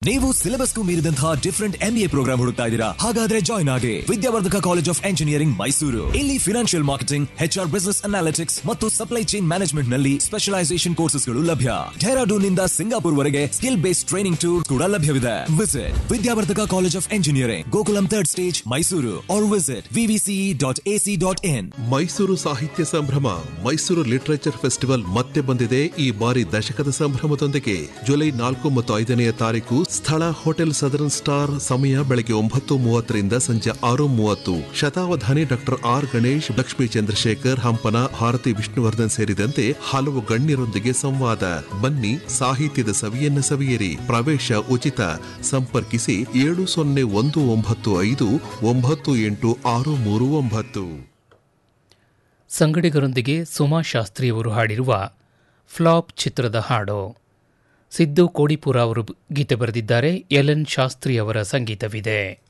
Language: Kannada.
ನೀವು ಸಿಲೆಬಸ್ಗೂ ಮೀರಿದಂತಹ ಡಿಫರೆಂಟ್ ಎಂಬಿಎ ಪ್ರೋಗ್ರಾಮ್ ಹುಡುಕ್ತಾ ಇದ್ದೀರಾ ಹಾಗಾದ್ರೆ ಜಾಯ್ನ್ ಆಗಿ Vidyavardhaka college of engineering Mysuru ಇಲ್ಲಿ financial marketing HR business analytics ಮತ್ತು ಸಪ್ಲೈ ಚೈನ್ ಮ್ಯಾನೇಜ್ಮೆಂಟ್ ನಲ್ಲಿ ಸ್ಪೆಷಲೈಸೇಷನ್ ಕೋರ್ಸಸ್ಗಳು ಲಭ್ಯ ಡೆಹರಾಡೂನ್ ನಿಂದ ಸಿಂಗಾಪುರ್ ವರೆಗೆ ಸ್ಕಿಲ್ ಬೇಸ್ಡ್ ಟ್ರೈನಿಂಗ್ ಟೂರ್ ಕೂಡ ಲಭ್ಯವಿದೆ visit Vidyavardhaka college of engineering Gokulam third stage Mysuru or visit VVCE dot AC dot IN Mysuru Sahitya Sambhrama Mysuru literature festival ಮತ್ತೆ ಬಂದಿದೆ ಈ ಬಾರಿ ದಶಕದ ಸಂಭ್ರಮದೊಂದಿಗೆ ಜುಲೈ ನಾಲ್ಕು ಮತ್ತು ಐದನೆಯ ತಾರೀಕು ಸ್ಥಳ ಹೋಟೆಲ್ ಸದರನ್ ಸ್ಟಾರ್ ಸಮಯ ಬೆಳಗ್ಗೆ ಒಂಬತ್ತು ಮೂವತ್ತರಿಂದ ಸಂಜೆ ಆರು ಮೂವತ್ತು ಶತಾವಧಾನಿ ಡಾಕ್ಟರ್ ಆರ್ ಗಣೇಶ್ ಲಕ್ಷ್ಮೀ ಚಂದ್ರಶೇಖರ್ ಹಂಪನ ಭಾರತಿ ವಿಷ್ಣುವರ್ಧನ್ ಸೇರಿದಂತೆ ಹಲವು ಗಣ್ಯರೊಂದಿಗೆ ಸಂವಾದ ಬನ್ನಿ ಸಾಹಿತ್ಯದ ಸವಿಯನ್ನ ಸವಿಯಿರಿ ಪ್ರವೇಶ ಉಚಿತ ಸಂಪರ್ಕಿಸಿ ಏಳು ಸೊನ್ನೆ ಒಂದು ಒಂಬತ್ತು ಐದು ಒಂಬತ್ತು ಎಂಟು ಆರು ಮೂರು ಒಂಬತ್ತು ಸಂಗಡಿಗರೊಂದಿಗೆ ಸುಮಾ ಶಾಸ್ತ್ರಿಯವರು ಹಾಡಿರುವ ಫ್ಲಾಪ್ ಚಿತ್ರದ ಹಾಡು ಸಿದ್ದು ಕೋಡಿಪುರ ಅವರು ಗೀತೆ ಬರೆದಿದ್ದಾರೆ ಎಲ್ ಎನ್ ಶಾಸ್ತ್ರಿ ಅವರ ಸಂಗೀತವಿದೆ